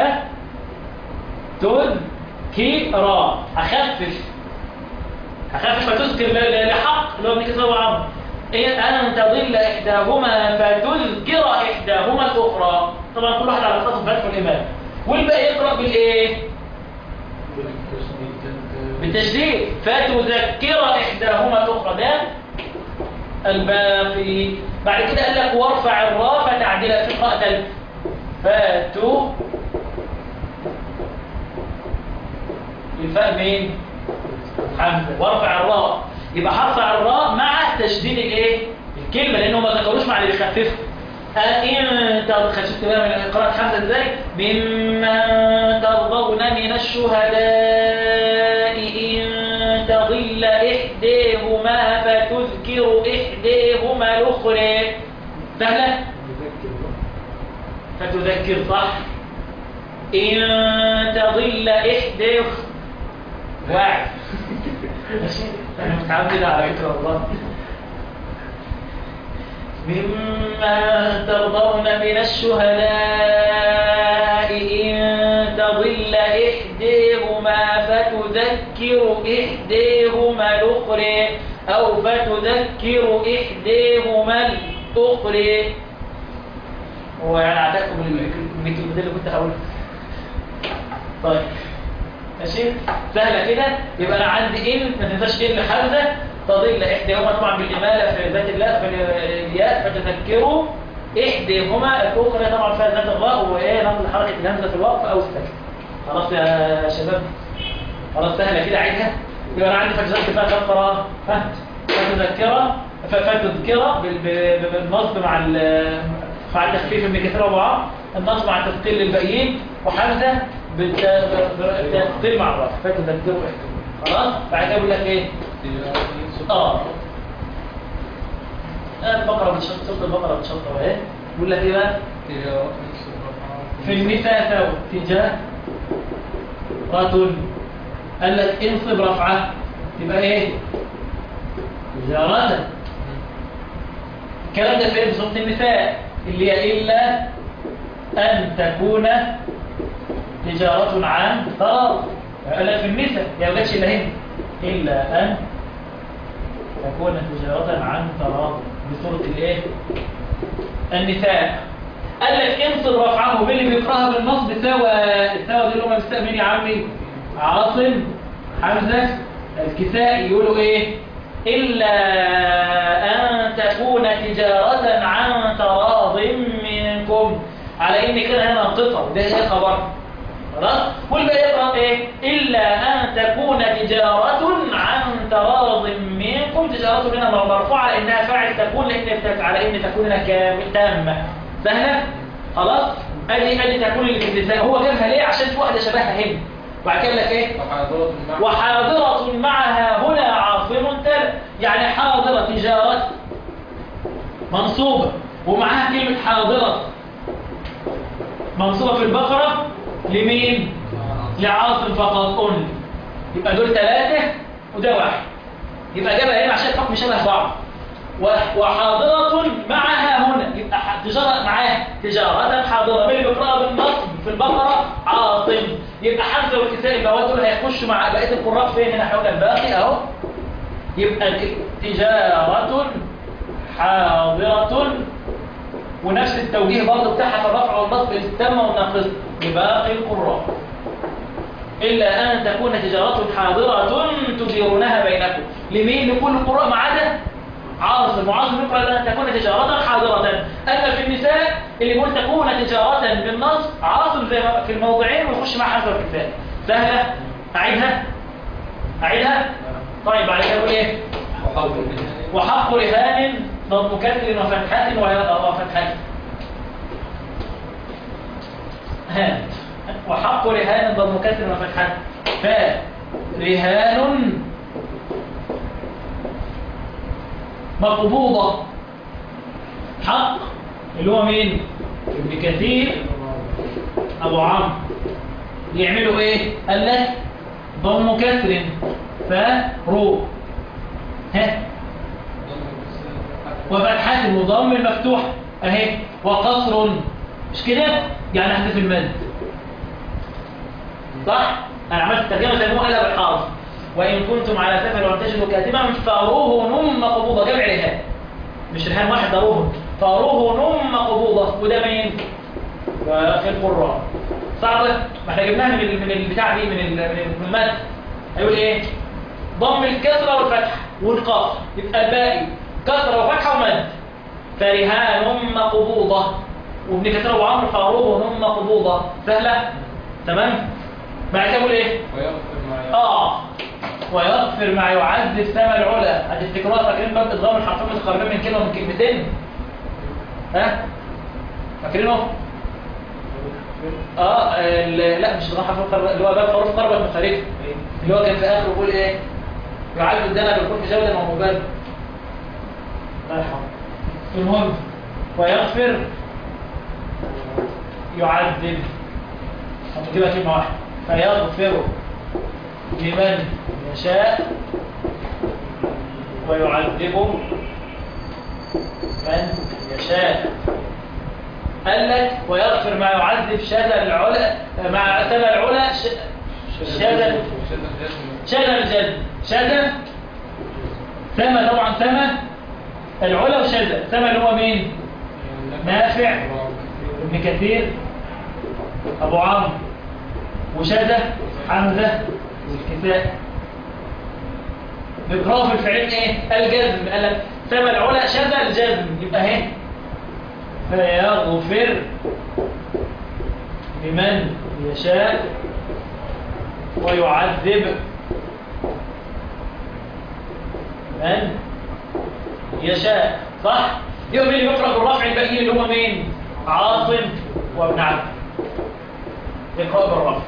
تذكر اخفف اخفف فتذكر لحق اللي هو ابن كثير ابو عمرو إيه أن تضل إحداهما فتذكر إحداهما الأخرى طبعا كل واحد على خاص فتح الإمام والباقي يقرأ بالإيه بالتشديد فتذكر إحداهما الأخرى ده الباقي بعد كده قال لك وارفع الراء فتعدلها في قراءة فاتو الفاء مين حمزة وارفع الراء يبقى هرفع الراء مع تشديد الايه الكلمة لأنه ما ذكروش مع اللي بيخففه أنت خشفت بقى من قراءة حمزة ازاي ممن ترضون من الشهداء إن تضل إحداهما فتذكر إحداهما الأخرى سهلة فتذكر صح إن تضل إحداه واعي أنا متعود على فكرة والله مما ترضون من الشهداء إن تضل إحداهما فتذكر إحداهما الأخرى أو فتذكر إحداهما الأخرى هو يعني أعتقد الكلمتين اللي كنت هقولها طيب ماشي سهلة كده يبقى أنا عندي إن ما تنساش إن حمزة تضل إحداهما طبعا بالإمالة في ذات الله في الياء فتذكروا إحداهما الأخرى طبعا فيها ذات الراء وإيه نقل حركة الهمزة في الوقف أو السكن خلاص يا شباب خلاص سهلة كده عيدها يبقى أنا عندي فجرات فيها كم قراءة فهد فتذكرة فتذكرة بالنصب مع مع التخفيف من كثير وبعض النصب مع التثقيل للباقيين وحمزة بالتثقيل مع الراء فتذكروا إحداهما خلاص بعد كده بقول لك إيه اه البقرة بتشط صوت البقرة بتشط اهي بيقول لك ايه بقى في النساء سوا تجاه رجل قال لك انصب رفعه تبقى ايه تجارة الكلام ده في سورة النساء اللي هي إلا أن تكون تجارة عن تراض قال لك في النساء يا ولادش إلا هنا إلا أن تكون تجارة عن تراض بسورة الايه النساء قال لك انصر رفعه باللي بيقراها بالنصب سوا السوا دي اللي هم مستأمين يا عمي عاصم حمزة الكسائي يقولوا ايه إلا أن تكون تجارة عن تراض منكم على إن كده هنا منطقة ده ايه خبر خلاص والباقي يقرأ ايه إلا أن تكون تجارة عن تراض منكم تجارة هنا مرفوعة لأنها فاعل تكون لأن بتاعت على إن تكون هنا كامل تامة سهلة خلاص ادي ادي تكون اللي في النساء هو جابها ليه عشان في واحدة شبهها هنا وبعد كده لك ايه وحاضرة مع وحاضرة معها هنا عاصم تل يعني حاضرة تجارة منصوبة ومعاها كلمة حاضرة منصوبة في البقرة لمين؟ لعاصم فقط أنل يبقى دول ثلاثة وده واحد يبقى جابها هنا عشان الحكم شبه بعض و- وحاضرة معها هنا يبقى ح- تجارة معاها تجارة حاضرة من اللي بيقرأها بالنصب في البقرة عاصم يبقى حمزة والكسائي البوات دول هيخشوا مع بقية القراء فين هنا حول الباقي اهو يبقى ت- تجارة حاضرة ونفس التوجيه برضه بتاعها في الرفع والنصب التامة والناقص لباقي القراء إلا أن تكون تجارة حاضرة تديرونها بينكم لمين لكل القراء ما عدا عاصم وعاصم يقرأ أن تكون تجارة حاضرة أما في النساء اللي يقول تكون تجارة بالنص عاصم زي ما في الموضعين ويخش مع حسب الكتاب سهلة أعيدها أعيدها طيب بعد كده يقول إيه وحاضر وحق رهان ضم كسر وفتحة وهي- وفتحة هات وحق رهان ضم كسر وفتحة فرهان مقبوضة حق اللي هو مين ابن كثير ابو عمرو يعملوا ايه قال لك ضم كسر فرو ها وفتحات المضم المفتوح اهي وقصر مش كده يعني احذف المد صح انا عملت ترجمه زي ما هو قالها بالحرف وان كنتم على سفر ولم تجدوا كاتبا فروه مقبوضه جمع رهان مش رهان واحد ده رهن فروه مقبوضه وده مين في القراء صعبه ما احنا جبناها من ال- من البتاع دي من ال- من ال- من المد هيقول ايه ضم الكسره والفتحه والقاف يبقى الباقي كسره وفتحه ومد فرهان مقبوضه وابن كثير ابو عمرو فروه مقبوضه سهله تمام بعد كده يقول ايه ويغفر ما اه ويغفر ما يعذب سما العلا هتفتكروها فاكرين باب ادغام الحرفين متقاربين من كلمه ومن كلمتين ها فاكرينه اه ال- لا مش ادغام حرفين متقاربين اللي هو باب حروف قربت مخارجها اللي هو كان في اخره بيقول ايه يعذب الدنا بالكل جودا ومبالغ الله يرحمه المهم ويغفر يعذب هنجيبها كلمه واحده فيغفر لمن يشاء ويعذب من يشاء قال لك ويغفر ما يعذب شذا العلا مع سما العلا ش- شذا شذا الجد شذا سما طبعا سما العلا وشذا سما اللي هو مين نافع ابن كثير ابو عمرو وشذا حمزه والكساء بيقراوا في الفعل ايه الجزم قال لك سما العلا شذا الجزم يبقى اهي فيغفر لمن يشاء ويعذب من يشاء صح يوم اللي يقرأ بالرفع الباقيين اللي هم مين عاصم وابن عبد يقرأ بالرفع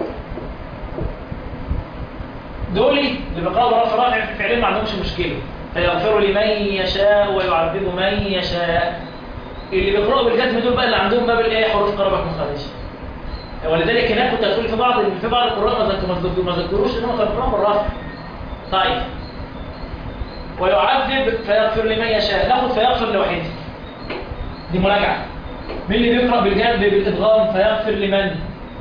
دول اللي بيقرأوا بالرفع الرافع في الفعلين ما عندهمش مشكلة فيغفر لمن يشاء ويعذب من يشاء اللي بيقرأوا بالجزم دول بقى اللي عندهم باب الايه حروف قربة مخرجة ولذلك هناك كنت هتقول في بعض في بعض القراء ما ذكر- ما ذكر- ما ذكروش انهم كانوا بيقراوا بالرفع طيب ويعذب فيغفر لمن يشاء ناخد فيغفر لوحده دي مراجعه مين اللي بيقرا بالجنب بالادغام فيغفر لمن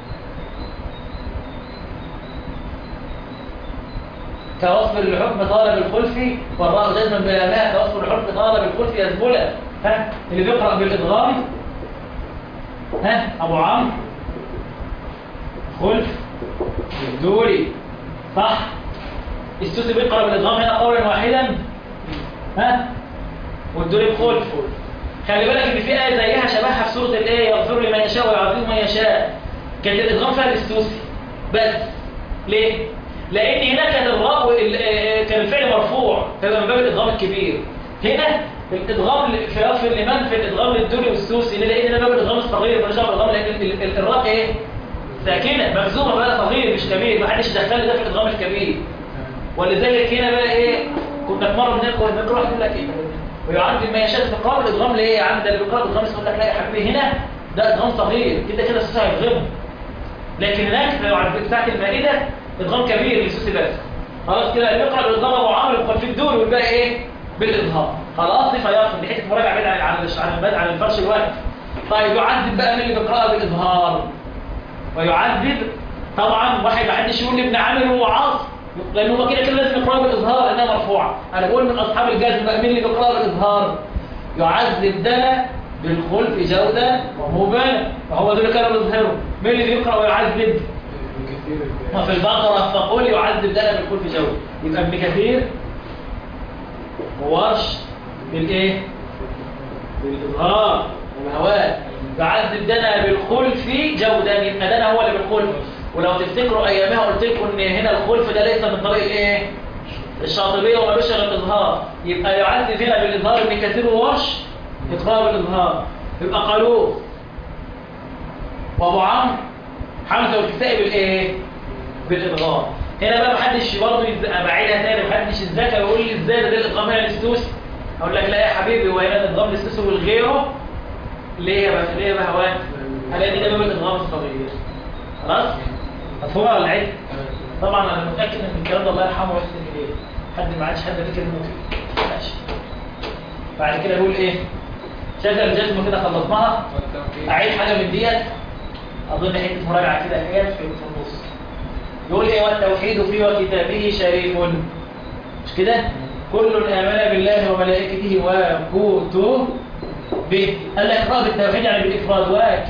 كوصف الحكم طالب الخلف والراء جزما بلا ماء كوصف الحكم طالب الخلف يزبلا ها اللي بيقرا بالادغام ها ابو عمرو خلف الدوري صح السوسي بيقرا بالادغام هنا قولا واحدا ها والدوري بخلف خلي بالك ان في ايه زيها شبهها في سوره الايه يغفر لمن يشاء ويعذب من يشاء كانت الادغام فيها للسوسي بس ليه لان هنا كان الراء وال- آه، كان الفعل مرفوع فيبقى من باب الادغام الكبير هنا الادغام اللي في يغفر لمن في الادغام للدوري والسوسي ليه؟ لان ده باب الادغام الصغير مش باب الادغام لان ال- ال- الراء ايه ساكنه مجزومه بقى صغير مش كبير ما حدش دخل ده في الادغام الكبير ولذلك هنا بقى ايه كنا في مره بنقرا بنقرا واحد يقول لك ايه ويعدل ما يشاء في قراءه الادغام ليه يا عم ده اللي بيقرا الادغام يقول لك لا يا حبيبي هنا ده ادغام صغير كده كده السوسي هيضغمه لكن هناك لو على بتاعت المائده ادغام كبير للسوسي بس خلاص كده اللي بيقرا الادغام ابو عمرو يبقى في الدور والباقي ايه بالاظهار خلاص دي فياخد دي حته مراجعه بعيد عن عن عن عن الفرش الواحد طيب يعذب بقى من اللي بيقراها بالاظهار ويعذب طبعا واحد ما حدش يقول لابن عامر هو عاص لان هو كده كده لازم يقراها بالاظهار لانها مرفوعه انا بقول من اصحاب الجزم بقى مين اللي بيقراها بالاظهار يعذب ده بالخلف جودا ومبالغ وهو دول كانوا بيظهروا مين اللي بيقرا ويعذب وفي البقره فقل يعذب ده بالخلف جودا يبقى ابن كثير وورش بالايه بالاظهار والهواء يعذب دنا بالخلف جودا يبقى دنا هو اللي بالخلف ولو تفتكروا ايامها قلت لكم ان هنا الخلف ده ليس من طريق الايه الشاطبيه ومالوش غير الاظهار يبقى يعذب هنا بالاظهار ابن كثير وورش يقرأ بالاظهار يبقى قالوه وابو عمرو حمزه والكسائي بالايه بالادغام هنا بقى محدش برضه يز- بعيدها تاني محدش الذكى يقول لي ازاي ده الادغام هنا للسوسي اقول لك لا يا حبيبي هو هنا الادغام للسوسي والغيره ليه يا بقى ليه يا بهوان هلاقي ده باب الادغام الصغير خلاص مفهومه ولا عيد طبعا انا متاكد ان الكلام ده الله يرحمه ويحسن اليه حد ما عادش حد فاكر انه كده ماشي بعد كده يقول ايه شغل الجزم كده خلصناها اعيد حاجه من ديت اظن حته مراجعه كده هي في في النص يقول ايه والتوحيد في وكتابه شريف مش كده كل امن بالله وملائكته وكتبه قال لك اقرا بالتوحيد يعني بالافراد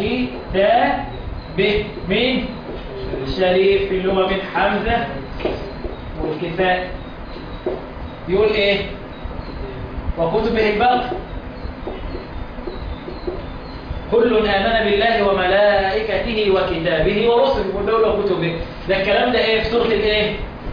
وكتابه مين شريف اللي هو من حمزه والكفاء يقول ايه وكتبه الباقي كل آمن بالله وملائكته وكتابه ورسله كله وكتبه ده الكلام ده ايه في سورة الايه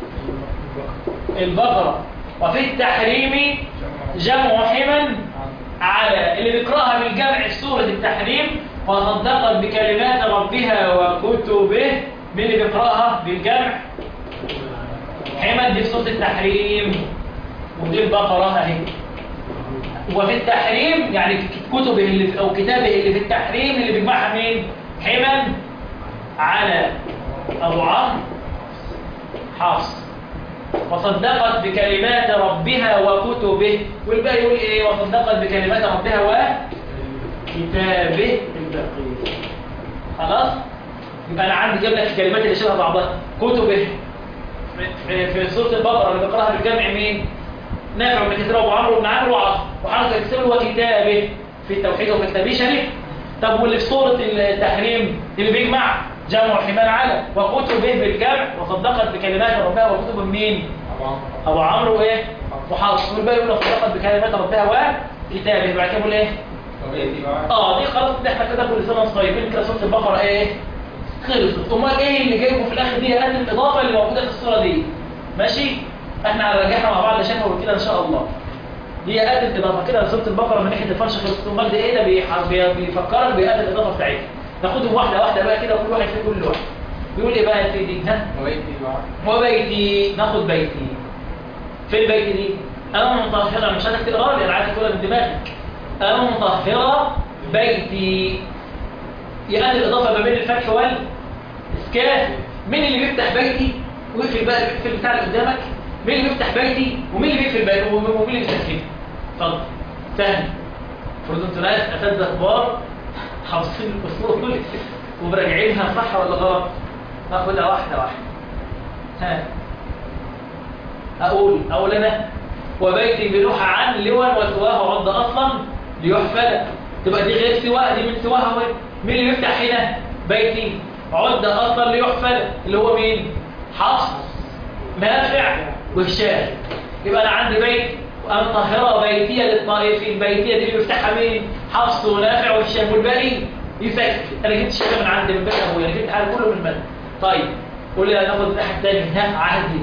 البقرة وفي التحريم جمع حما على اللي بيقراها بالجمع في سورة التحريم وصدقت بكلمات ربها وكتبه مين اللي بيقراها بالجمع حمد دي في سورة التحريم ودي البقرة اهي وفي التحريم يعني كتبه اللي في او كتابه اللي في التحريم اللي بيجمعها مين حمل على ابو عمرو حفص وصدقت بكلمات ربها وكتبه والباقي يقول ايه وصدقت بكلمات ربها وكتابه الباقي خلاص يبقى انا عندي جايب لك الكلمات اللي شبه بعضها كتبه في- في سوره البقره اللي بيقراها بالجمع مين نافع بن كثير وابو عمرو بن عمرو وعاصم وحركه الكتاب وكتابه في التوحيد وفي الكتابه شريف طب واللي في سوره التحريم اللي بيجمع جمع الحمال على وكتبه بالجمع وصدقت بكلمات ربها وكتب مين ابو عمرو وايه وحافظ والباقي يقول صدقت بكلمات ربها وكتابه بعد كده يقول ايه اه دي خلاص ده احنا كده كل سنه صايبين كده سوره البقره ايه خلصت امال ايه اللي جايبه في الاخر دي هات الاضافه اللي موجوده في الصوره دي ماشي احنا هنراجعها مع بعض شفوي كده ان شاء الله دي اداه اضافه كده لسوره البقره من ناحيه الفرش خلصت امال ده ايه ده بيح- بي- بيفكرك باداه الاضافه بتاعتها ناخدهم واحده واحده بقى كده وكل واحد في كل واحد بيقول ايه بقى يا سيدي ها وبيتي ناخد بيتي فين بيتي دي انا مطهره مش عايزك تقرا لي انا عايزك تقولها من دماغك انا مطهره بيتي يبقى الاضافه ما بين الفتح اسكان مين اللي بيفتح بيتي ويقفل بقى بيقفل بتاع اللي قدامك مين اللي بيفتح بيتي ومين اللي بيقفل بيتي ومين اللي بيسكنه اتفضل سهل المفروض انتوا ناس اساتذه كبار حافظين الاصول ومراجعينها صح ولا غلط ناخدها واحده واحده ها اقول اقول انا وبيتي بنوح عن لون وسواه عض اصلا ليحفل تبقى دي غير سواء دي من سواها وين مين اللي يفتح هنا بيتي عد اصلا ليحفل اللي هو مين حفص نافع وهشام يبقى انا عندي بيت وانا طاهره بيتيه للطائفين البيتيه دي اللي بيفتحها مين حفص ونافع وهشام والباقي يسكت انا جبت شيء من عندي من بيت ابويا انا جبت حاجه كله من المد طيب قول لي ناخد الناحيه الثانيه ها عهدي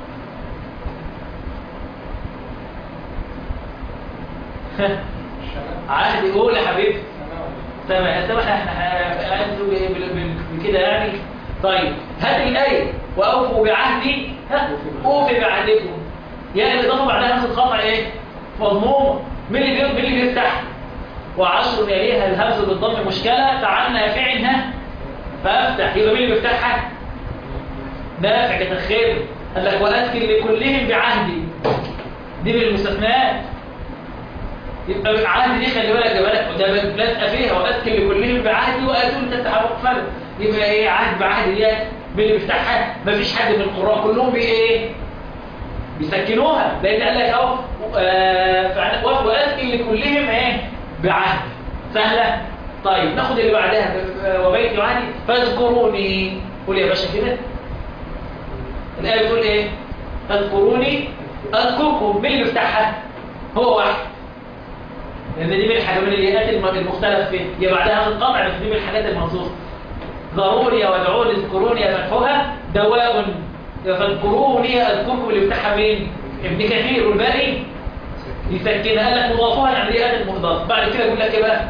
عهدي قول يا حبيبي سامع سامع احنا انتوا بكده يعني طيب هات الايه واوفوا بعهدي ها اوفي بعهدكم يا الاضافه بعدها همزه قطع ايه مضمومه مين اللي بي- مين اللي بيفتح وعشر يليها الهمز بالضم مشكله فعن نافعها فافتح يبقى مين اللي بيفتحها نافع كتخيل قال لك واسكن لكلهم بعهدي دي من المستثنات يبقى عهد دي خلي بالك يا بالك ده لازقه فيها واسكن لكلهم بعهدي واتون تتحرك فرد يبقى ايه عهد بعهد ديت مين اللي بيفتحها مفيش حد من القراء كلهم بي ايه بيسكنوها لان قال لك اهو آه، فعلا- واسكن لكلهم ايه بعهد سهله طيب ناخد اللي بعدها آه، وبيت عهدي فاذكروني قول يا باشا كده الايه بتقول ايه فاذكروني اذكركم مين اللي بيفتحها هو واحد لان دي من الحاجات من اليات الم- المختلف فيها هي بعدها القطع بس دي من الحاجات المنصوصه ضروري وادعوني اذكروني فتحها دواء فاذكروني اذكركم اللي بتاعها مين ابن كثير والباقي يسكنها قال لك مضافها يعني دي اداه مضاف بعد كده يقول لك ايه بقى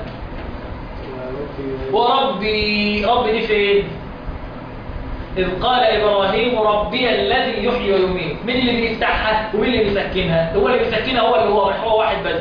وربي ربي دي فين إذ قال إبراهيم ربي الذي يحيي ويميت مين اللي بيفتحها ومين اللي بيسكنها هو اللي بيسكنها هو اللي هو هو واحد بس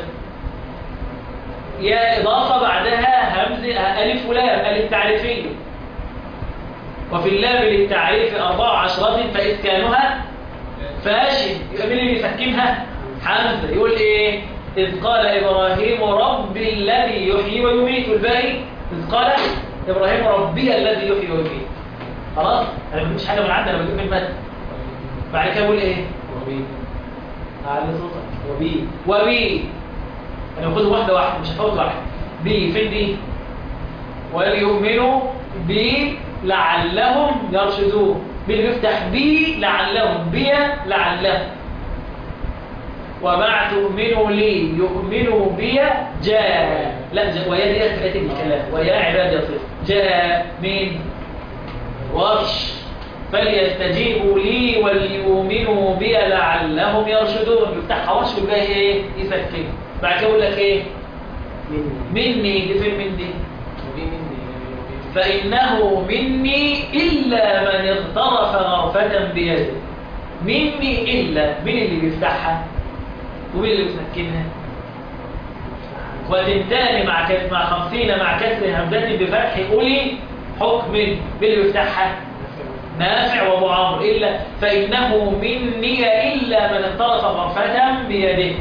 يا إضافة بعدها همز ألف ولام ألف تعريفية وفي اللام للتعريف أربع عشرات فإسكانها فاشل يبقى مين اللي بيسكنها حمزة يقول إيه إذ قال إبراهيم ربي الذي يحيي ويميت والباقي إذ قال إبراهيم ربي الذي يحيي ويميت خلاص أنا ما بجيبش حاجة من عندي أنا بجيب من المادة بعد كده أقول إيه أعلى صوتك وبي وبي أنا باخدها واحدة واحدة مش هفوت واحدة بي فين دي وليؤمنوا بي لعلهم يرشدون مين اللي بيفتح بي لعلهم بي لعلهم ومع تؤمنوا لي يؤمنوا بي جاء لا جاء ويا دي في آية الكلام ويا عبادي يصف جاء مين ورش فليستجيبوا لي وليؤمنوا بي لعلهم يرشدون يفتحها ورش والباقي ايه يسكن بعد كده يقول لك ايه مني دي فين من دي فإنه مني إلا من اغترف غرفة بيده مني إلا مين اللي بيفتحها ومين اللي بيسكنها وتنتهي مع كسر مع خمسين مع كسر همزة بفتح أولي حكم مين اللي بيفتحها نافع وابو عمرو إلا فإنه مني إلا من اغترف غرفة بيده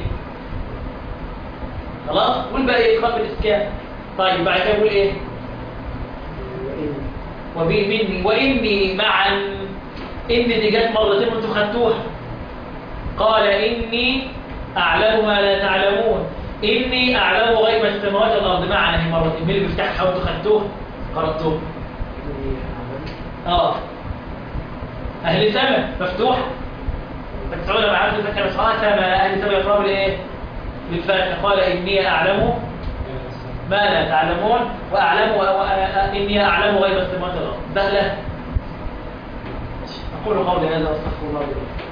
خلاص والباقي إقرار بالإسكان طيب بعد كده يقول إيه وبي مني وإني معا إن دي جت مرتين وانتوا خدتوها قال إني أعلم ما لا تعلمون إني أعلم غيب السماوات والأرض معا هي مرتين مين اللي بيفتحها وانتوا خدتوها قرأتوها اه أهل سما مفتوحة فتسعون مع عبد الفتح مسعى سما أهل سما يقرأوا لإيه بالفتح قال إني أعلم ما لا تعلمون وأعلم وأ- إني أعلم غيب السماوات والأرض سهلة أقول قولي هذا وأستغفر الله لي ولكم